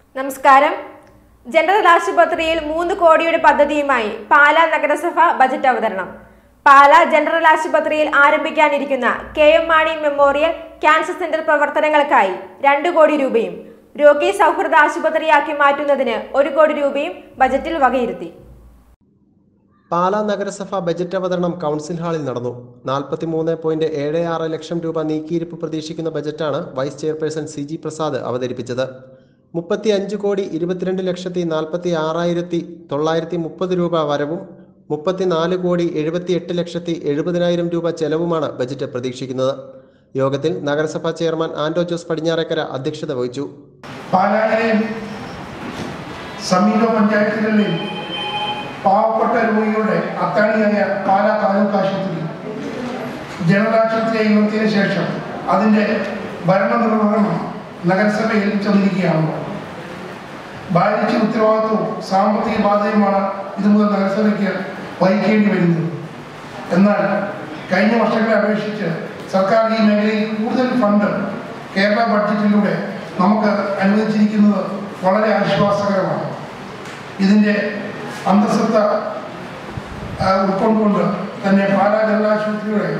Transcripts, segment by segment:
നമസ്കാരം ജനറൽ ആശുപത്രിയിൽ മൂന്ന് കോടിയുടെ പദ്ധതിയുമായി പാലാ നഗരസഭ ബജറ്റ് അവതരണം പാലാ ജനറൽ ആശുപത്രിയിൽ ആരംഭിക്കാനിരിക്കുന്ന K M Mani memorial cancer centre പ്രവർത്തനങ്ങൾക്കായി രണ്ട് കോടി രൂപയും രോഗി സൗഹൃദ ആശുപത്രിയാക്കി മാറ്റുന്നതിന് ഒരു കോടി രൂപയും ബജറ്റിൽ വകയിരുത്തി പാലാ നഗരസഭ ബജറ്റ് അവതരണം കൗൺസിൽ ഹാളിൽ നടന്നു നാൽപ്പത്തിമൂന്ന് പോയിന്റ് ഏഴ് ആറ് ലക്ഷം രൂപ നീക്കിയിരിപ്പ് പ്രതീക്ഷിക്കുന്ന ബജറ്റാണ് vice chairperson C G Prasad അവതരിപ്പിച്ചത് മുപ്പത്തി അഞ്ച് കോടി ഇരുപത്തിരണ്ട് ലക്ഷത്തി നാൽപ്പത്തി ആറായിരത്തി തൊള്ളായിരത്തി മുപ്പത് രൂപ വരവും മുപ്പത്തിനാല് കോടി എഴുപത്തി എട്ട് ലക്ഷത്തി എഴുപതിനായിരം രൂപ ചെലവുമാണ് ബജറ്റ് പ്രതീക്ഷിക്കുന്നത് യോഗത്തിൽ നഗരസഭാ ചെയർമാൻ ആന്റോ ജോസ് പടിഞ്ഞാറേക്കര അധ്യക്ഷത വഹിച്ചു പാലായിലെയും സമീപ പഞ്ചായത്തുകളിലെയും പാവപ്പെട്ട രോഗികളുടെ അത്താണിയായ പാലാ താലൂക്ക് ആശുപത്രി ജനറൽ ആശുപത്രിയായി ഉയർത്തിയതിനു ശേഷം അതിൻ്റെ ഭരണനിർവഹണം നഗരസഭ ഏൽപ്പിച്ചു തന്നിരിക്കുകയാണ് ഭാരിച്ച ഉത്തരവാദിത്വവും സാമ്പത്തിക ബാധ്യതയുമാണ് ഇതുമുതൽ നഗരസഭയ്ക്ക് വഹിക്കേണ്ടി വരുന്നത് എന്നാൽ കഴിഞ്ഞ വർഷങ്ങളെ അപേക്ഷിച്ച് സർക്കാർ ഈ മേഖലയിൽ കൂടുതൽ ഫണ്ട് കേരള ബഡ്ജറ്റിലൂടെ നമുക്ക് അനുവദിച്ചിരിക്കുന്നത് വളരെ ആശ്വാസകരമാണ് ഇതിൻ്റെ അന്തസ്സത്ത ആ, ഉൾക്കൊണ്ടുകൊണ്ട് തന്നെ പാലാ ജനറൽ ആശുപത്രിയുടെ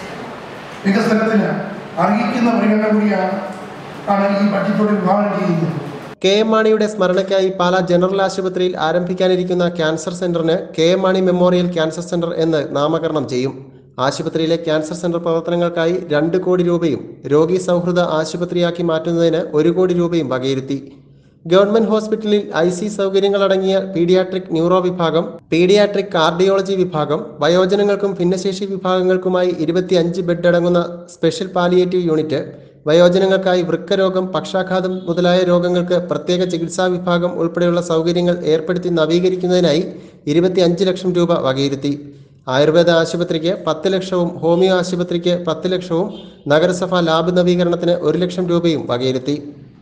വികസനത്തിന് അർഹിക്കുന്ന പരിഗണന കൂടിയാണ് ആണ് ഈ ബഡ്ജറ്റോട് വിഭാവനം ചെയ്യുന്നത് കെ എം മാണിയുടെ സ്മരണയ്ക്കായി പാലാ ജനറൽ ആശുപത്രിയിൽ ആരംഭിക്കാനിരിക്കുന്ന ക്യാൻസർ സെന്ററിന് K M Mani memorial cancer centre എന്ന് നാമകരണം ചെയ്യും ആശുപത്രിയിലെ ക്യാൻസർ സെന്റർ പ്രവർത്തനങ്ങൾക്കായി രണ്ട് കോടി രൂപയും രോഗി സൗഹൃദ ആശുപത്രിയാക്കി മാറ്റുന്നതിന് ഒരു കോടി രൂപയും വകയിരുത്തി ഗവൺമെന്റ് ഹോസ്പിറ്റലിൽ ഐ സി സൗകര്യങ്ങളടങ്ങിയ പീഡിയാട്രിക് ന്യൂറോ വിഭാഗം പീഡിയാട്രിക് കാർഡിയോളജി വിഭാഗം വയോജനങ്ങൾക്കും ഭിന്നശേഷി വിഭാഗങ്ങൾക്കുമായി ഇരുപത്തിയഞ്ച് ബെഡ് അടങ്ങുന്ന സ്പെഷ്യൽ പാലിയേറ്റീവ് യൂണിറ്റ് വയോജനങ്ങൾക്കായി വൃക്കരോഗം പക്ഷാഘാതം മുതലായ രോഗങ്ങൾക്ക് പ്രത്യേക ചികിത്സാ വിഭാഗം ഉൾപ്പെടെയുള്ള സൗകര്യങ്ങൾ ഏർപ്പെടുത്തി നവീകരിക്കുന്നതിനായി ഇരുപത്തിയഞ്ച് ലക്ഷം രൂപ വകയിരുത്തി ആയുർവേദ ആശുപത്രിക്ക് പത്ത് ലക്ഷവും ഹോമിയോ ആശുപത്രിക്ക് പത്ത് ലക്ഷവും നഗരസഭ ലാബ് നവീകരണത്തിന് ഒരു ലക്ഷം രൂപയും വകയിരുത്തി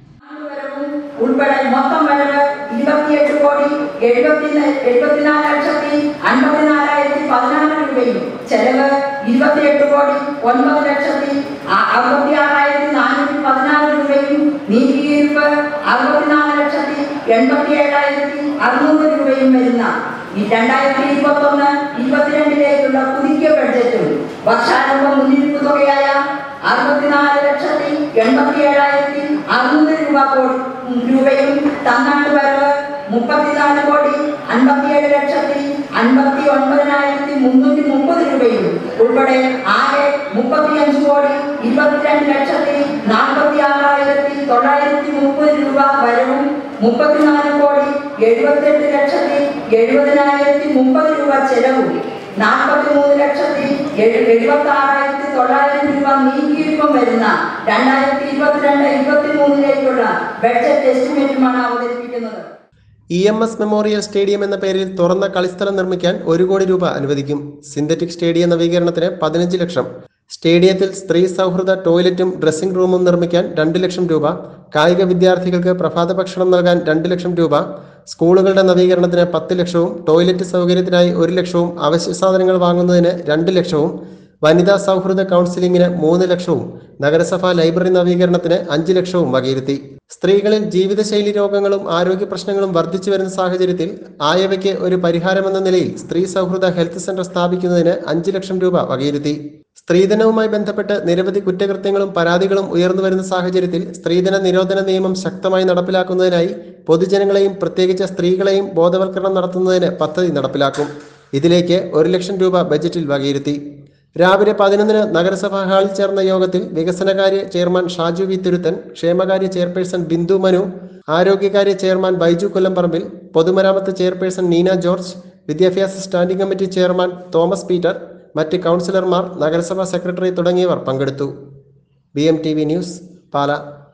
വരവും ഉൾപ്പെടെ മൊത്തം വരവ് ഇരുപത്തിയെട്ട് കോടി എഴുപത്തി എഴുപത്തിനാല് ലക്ഷത്തി അൻപത്തിനാലായിരത്തി പതിനാറ് രൂപയും ചെലവ് ഇരുപത്തിയെട്ട് കോടി ഒൻപത് ലക്ഷത്തി അ- അറുപത്തി ആറായിരത്തി നാനൂറ്റി പതിനാറ് രൂപയും നീതിയിരിപ്പ് അറുപത്തിനാല് ലക്ഷത്തി എൺപത്തി ഏഴായിരത്തി അറുന്നൂറ് രൂപയും വരുന്ന ഈ രണ്ടായിരത്തി ഇരുപത്തൊന്ന് ഇരുപത്തിരണ്ടിലേക്കുള്ള പുതുക്കിയ ബഡ്ജറ്റും വർഷാരംഭ മുന്നിരിപ്പ് തുകയായ അറുപത്തിനാല് ലക്ഷത്തി എൺപത്തി ഏഴായിരത്തി അറുന്നൂറ് രൂപ കോടി രൂപയും തന്നാണ്ട് വരവ് മുപ്പത്തിനാല് കോടി അൻപത്തിയേഴ് ലക്ഷത്തി അൻപത്തി ഒൻപതിനായിരത്തി മുന്നൂറ്റി മുപ്പത് രൂപയും ഉൾപ്പെടെ ആകെ മുപ്പത്തിയഞ്ച് കോടി ഇരുപത്തിരണ്ട് ലക്ഷത്തി നാൽപ്പത്തി ആറായിരത്തി തൊള്ളായിരത്തി മുപ്പത് രൂപ വരവും മുപ്പത്തിനാല് കോടി എഴുപത്തെട്ട് ലക്ഷത്തി എഴുപതിനായിരത്തി മുപ്പത് രൂപ ചെലവും നാൽപ്പത്തി മൂന്ന് ലക്ഷത്തി എഴുപത്തി ആറായിരത്തി തൊള്ളായിരം രൂപ നീക്കിയിരിപ്പം വരുന്ന രണ്ടായിരത്തി ഇരുപത്തിരണ്ട് ഇരുപത്തി മൂന്നിലേക്കുള്ള ബഡ്ജറ്റ് എസ്റ്റിമേറ്റുമാണ് അവതരിപ്പിക്കുന്നത് E M S memorial stadium എന്ന പേരിൽ തുറന്ന കളിസ്ഥലം നിർമ്മിക്കാൻ ഒരു കോടി രൂപ അനുവദിക്കും സിന്തറ്റിക് സ്റ്റേഡിയം നവീകരണത്തിന് പതിനഞ്ച് ലക്ഷം സ്റ്റേഡിയത്തിൽ സ്ത്രീ സൗഹൃദ ടോയ്ലറ്റും ഡ്രസ്സിംഗ് റൂമും നിർമ്മിക്കാൻ രണ്ട് ലക്ഷം രൂപ കായിക വിദ്യാർത്ഥികൾക്ക് പ്രഭാത ഭക്ഷണം നൽകാൻ രണ്ട് ലക്ഷം രൂപ സ്കൂളുകളുടെ നവീകരണത്തിന് പത്ത് ലക്ഷവും ടോയ്ലറ്റ് സൗകര്യത്തിനായി ഒരു ലക്ഷവും അവശ്യ സാധനങ്ങൾ വാങ്ങുന്നതിന് രണ്ട് ലക്ഷവും വനിതാ സൗഹൃദ കൗൺസിലിംഗിന് മൂന്ന് ലക്ഷവും നഗരസഭാ ലൈബ്രറി നവീകരണത്തിന് അഞ്ച് ലക്ഷവും വകയിരുത്തി സ്ത്രീകളിൽ ജീവിതശൈലി രോഗങ്ങളും ആരോഗ്യ പ്രശ്നങ്ങളും വർദ്ധിച്ചു വരുന്ന സാഹചര്യത്തിൽ ആയവയ്ക്ക് ഒരു പരിഹാരമെന്ന നിലയിൽ സ്ത്രീ സൗഹൃദ ഹെൽത്ത് സെന്റർ സ്ഥാപിക്കുന്നതിന് അഞ്ച് ലക്ഷം രൂപ വകയിരുത്തി സ്ത്രീധനവുമായി ബന്ധപ്പെട്ട് നിരവധി കുറ്റകൃത്യങ്ങളും പരാതികളും ഉയർന്നു വരുന്ന സാഹചര്യത്തിൽ സ്ത്രീധന നിരോധന നിയമം ശക്തമായി നടപ്പിലാക്കുന്നതിനായി പൊതുജനങ്ങളെയും പ്രത്യേകിച്ച് സ്ത്രീകളെയും ബോധവൽക്കരണം നടത്തുന്നതിന് പദ്ധതി നടപ്പിലാക്കും ഇതിലേക്ക് ഒരു ലക്ഷം രൂപ ബജറ്റിൽ വകയിരുത്തി രാവിലെ പതിനൊന്നിന് നഗരസഭാ ഹാളിൽ ചേർന്ന യോഗത്തിൽ വികസനകാര്യ ചെയർമാൻ ഷാജു വി തുരുത്തൻ ക്ഷേമകാര്യ ചെയർപേഴ്സൺ ബിന്ദു മനു ആരോഗ്യകാര്യ ചെയർമാൻ ബൈജു കൊല്ലംപറമ്പിൽ പൊതുമരാമത്ത് ചെയർപേഴ്സൺ നീന ജോർജ് വിദ്യാഭ്യാസ standing committee chairman Thomas Peter മറ്റ് കൗൺസിലർമാർ നഗരസഭാ സെക്രട്ടറി തുടങ്ങിയവർ പങ്കെടുത്തു B M T V news പാല